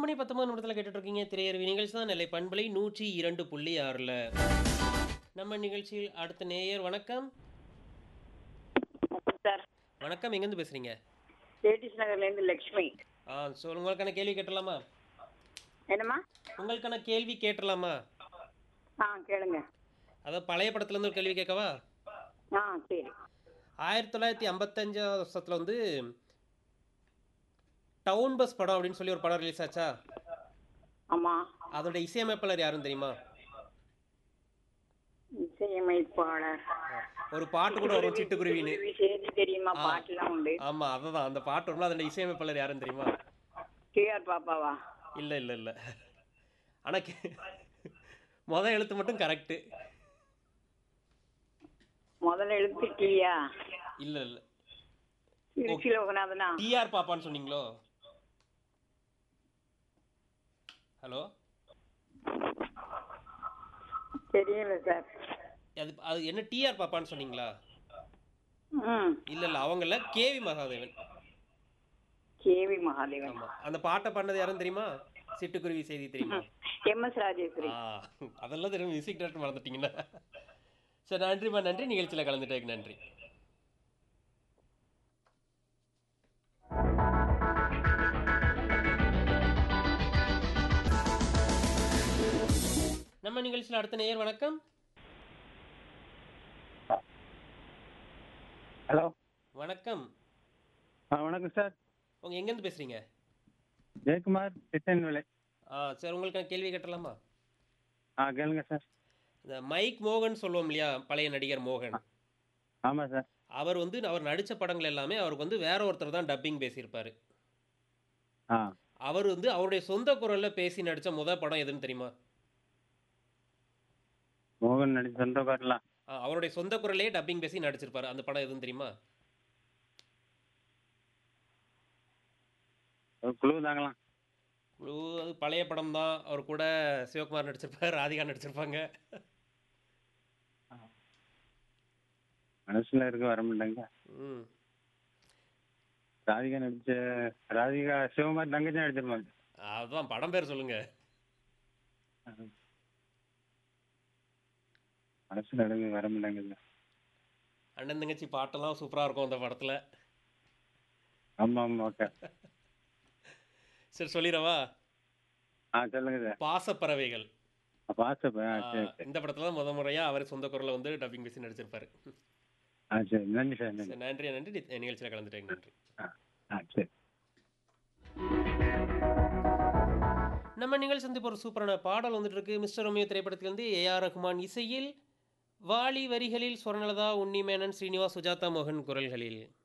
மணி 19 நிமிடத்துல கேட்டுட்டு இருக்கீங்க திரையரவி நிகழ்ச்சி தான் நெல்லை பண்பலை 102.6ல. நம்ம நிகழ்ச்சியில் அடுத்த நேயர் வணக்கம். சார் வணக்கம் எங்கேருந்து பேசுறீங்க? லேடிஸ் நகர்லேருந்து லக்ஷ்மி ஆ சொல் உங்களுக்கான கேள்வி கேட்டலாமா? என்னம்மா உங்களுக்கான கேள்வி கேட்டலாமா? ஆ கேளுங்க அதாவது பழைய படத்துல இருந்து ஒரு கேள்வி கேட்கவா? ஆ சரி 1955 வருஷத்துல வந்து டவுன் பஸ் படம் அப்படின்னு சொல்லி ஒரு படம் ரிலீஸ் ஆச்சா? ஆமாம் அதோட இசையமைப்பாளர் யாருன்னு தெரியுமா? இசையமைப்பாளர் ஒரு பாட்டு கூட வரும் சிட்டுக்குருவின்னு. குருவி செய்தி தெரியுமா ஆ. பாட்டுலாம் உண்டு ஆமா அதுதான் அந்த பாட்டு வரும்ல அதோட இசையமைப்பாளர் யாருன்னு தெரியுமா? டிஆர் பாப்பாவா இல்ல இல்ல இல்ல ஆனா கே- முத எழுத்து மட்டும் கரெக்ட் முதல்ல எழுத்து டீயா இல்ல இல்ல திருச்சி லோகநாதனா டிஆர் பாப்பான்னு சொன்னீங்களோ ஹலோ தெரியல சார் அது அது என்ன டிஆர் பாப்பான்னு சொன்னீங்களா ம் இல்ல இல்ல அவங்கள கேவி மகாதேவன் கேவி மகாதேவன் ஆமா அந்த பாட்டை பண்ணது யாருன்னு தெரியுமா சிட்டுக்குருவி செய்தி தெரியுமா எம் எஸ் ராஜேஸ்வரி ஆ அதெல்லாம் தெரியும் மியூசிக் டேரக்டர் மறந்துட்டீங்களா சரி நன்றிம்மா நன்றி நிகழ்ச்சியில் கலந்துட்டேக்கு நன்றி நம்ம நிகழ்ச்சியில் அடுத்த நேயர் வணக்கம் ஹலோ வணக்கம் ஆ வணக்கம் சார் உங்க எங்கேருந்து பேசுறீங்க ஜெயக்குமார் டிசைன் விலை ஆ சரி உங்களுக்கு நான் கேள்வி கேட்டலாமா ஆ கேளுங்க சார் இந்த மைக் மோகன் சொல்லுவோம் இல்லையா பழைய நடிகர் மோகன் ஆமாம் சார் அவர் வந்து அவர் நடித்த படங்கள் எல்லாமே அவருக்கு வந்து வேற ஒருத்தர் தான் டப்பிங் பேசியிருப்பாரு ஆ அவர் வந்து அவருடைய சொந்த குரல்ல பேசி நடிச்ச முதல் படம் எதுன்னு தெரியுமா மோகன் நடிச்ச சொந்த பாட்டலாம் ஆ, அவருடைய சொந்த குரலே டப்பிங் பேசி நடிச்சிருப்பாரு அந்த படம் எதுன்னு தெரியுமா ஒரு குழு தாங்கலாம் குழு அது பழைய படம் தான் அவர் கூட சிவகுமார் நடிச்சிருப்பாரு ராதிகா நடிச்சிருப்பாங்க மனசுல இருக்க வர மாட்டாங்க ம் ராதிகா நடிச்ச ராதிகா சிவகுமார் தங்கச்சி நடிச்சிருப்பாங்க அதுதான் படம் பேர் சொல்லுங்க மனசுல இருக்க வர மாட்டாங்க அண்ணன் தங்கச்சி பாட்டெல்லாம் சூப்பரா இருக்கும் அந்த படத்துல ஆமாம் ஆமாம் ஓகே சரி சொல்லிடவா ஆ சொல்லுங்க சார் பாசப்பறவைகள் வாட்ஸ்அப் ஆ ஆ, சரி சரி இந்த படத்துல தான் முத முறையா அவர் சொந்த குரல்ல வந்து டப்பிங் பேசி நடிச்சிருப்பாரு ஆ சரி நன்றி சார் நன்றி சரி, நன்றி நன்றி நி- நிகழ்ச்சியில கலந்துட்டேங்க நன்றி ஆ ஆ சரி நம்ம நிகழ்ச்சி வந்து இப்போ ஒரு சூப்பரான பாடல் வந்துட்டு இருக்கு மிஸ்டர் ரோமியோ திரைப்படத்திலிருந்து ஏஆர் ரஹ்மான் இசையில் வாலி வரிகளில் சுவர்ணலதா உன்னிமேனன் ஸ்ரீனிவாஸ் சுஜாதா மோகன் குரல்களில்